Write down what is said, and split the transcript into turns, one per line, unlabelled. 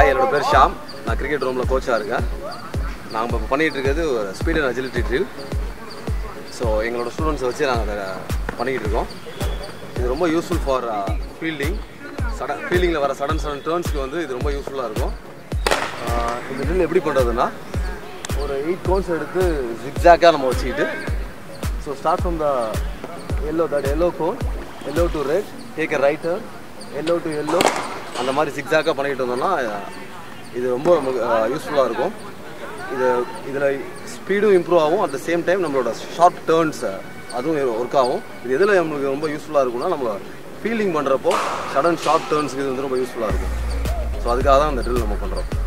hi என்னோட பேர் ஷாம் நான் கிரிக்கெட் ரூமில் கோச்சாக இருக்கேன் நாங்கள் இப்போ பண்ணிகிட்டு இருக்கிறது ஒரு speed and agility drill so எங்களோட ஸ்டூடெண்ட்ஸை வச்சு நாங்கள் அதை பண்ணிக்கிட்டு இருக்கோம் இது ரொம்ப யூஸ்ஃபுல் ஃபார் ஃபீல்டிங் சடன் ஃபீல்டிங்கில் வர சடன் சடன் டேர்ன்ஸ்க்கு வந்து இது ரொம்ப யூஸ்ஃபுல்லாக இருக்கும் ஆஹ் இந்த ட்ரில் எப்படி பண்ணுறதுன்னா ஒரு எயிட் கோன்ஸ் எடுத்து ஜிக்ஸாக்காக நம்ம வச்சுக்கிட்டு so start from the yellow that yellow cone yellow to red take a writer yellow to yellow அந்த மாதிரி சிக்ஸாக்காக பண்ணிக்கிட்டு இருந்தோம்னா இது ரொம்ப யூஸ்ஃபுல்லாக இருக்கும் இது இதில் ஸ்பீடும் இம்ப்ரூவ் ஆகும் அட் த சேம் டைம் நம்மளோட ஷார்ட் டேர்ன்ஸ் அதுவும் ஒர்க் ஆகும் இது எதில் நம்மளுக்கு ரொம்ப யூஸ்ஃபுல்லாக இருக்கும்னா நம்மள ஃபீல்டிங் பண்ணுறப்போ சடன் ஷார்ட் டேர்ன்ஸ்க்கு இது வந்து ரொம்ப யூஸ்ஃபுல்லாக இருக்கும் ஸோ அதுக்காக தான் அந்த ட்ரில் நம்ம பண்ணுறோம்